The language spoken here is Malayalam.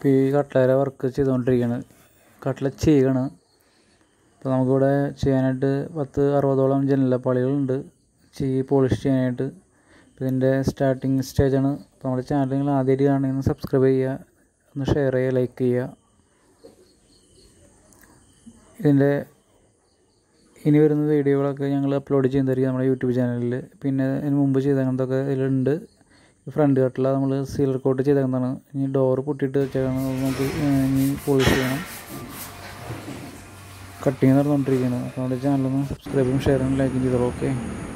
ഇപ്പോൾ ഈ കട്ട്ലേരെ വർക്ക് ചെയ്തുകൊണ്ടിരിക്കുകയാണ് കട്ട്ല ചെയ്യണം അപ്പോൾ നമുക്കിവിടെ ചെയ്യാനായിട്ട് പത്ത് അറുപതോളം ജനലപ്പാളികളുണ്ട് ചെയ് പോളിഷ് ചെയ്യാനായിട്ട് അപ്പോൾ ഇതിൻ്റെ സ്റ്റാർട്ടിങ് സ്റ്റേജാണ് അപ്പോൾ നമ്മുടെ ചാനൽ നിങ്ങൾ ആദ്യമായിട്ട് കാണുകയെന്ന് സബ്സ്ക്രൈബ് ചെയ്യുക ഒന്ന് ഷെയർ ചെയ്യുക ലൈക്ക് ചെയ്യുക ഇതിൻ്റെ ഇനി വരുന്ന വീഡിയോകളൊക്കെ ഞങ്ങൾ അപ്ലോഡ് ചെയ്യുന്നതായിരിക്കും നമ്മുടെ യൂട്യൂബ് ചാനലിൽ പിന്നെ ഇതിന് മുമ്പ് ചെയ്തേക്കുന്നതൊക്കെ ഇതിലുണ്ട് ഫ്രണ്ട് കട്ടില നമ്മൾ സീലർ കോട്ട് ചെയ്തേക്കുന്നതാണ് ഇനി ഡോറ് പൊട്ടിയിട്ട് വെച്ചേക്കാണ് അത് നമുക്ക് ഇനി പോളിഷ് ചെയ്യണം കട്ടിങ് നടന്നുകൊണ്ടിരിക്കുകയാണ് അപ്പോൾ നമ്മുടെ ചാനലൊന്ന് സബ്സ്ക്രൈബും ഷെയറും ലൈക്കും ചെയ്തോളൂ ഓക്കെ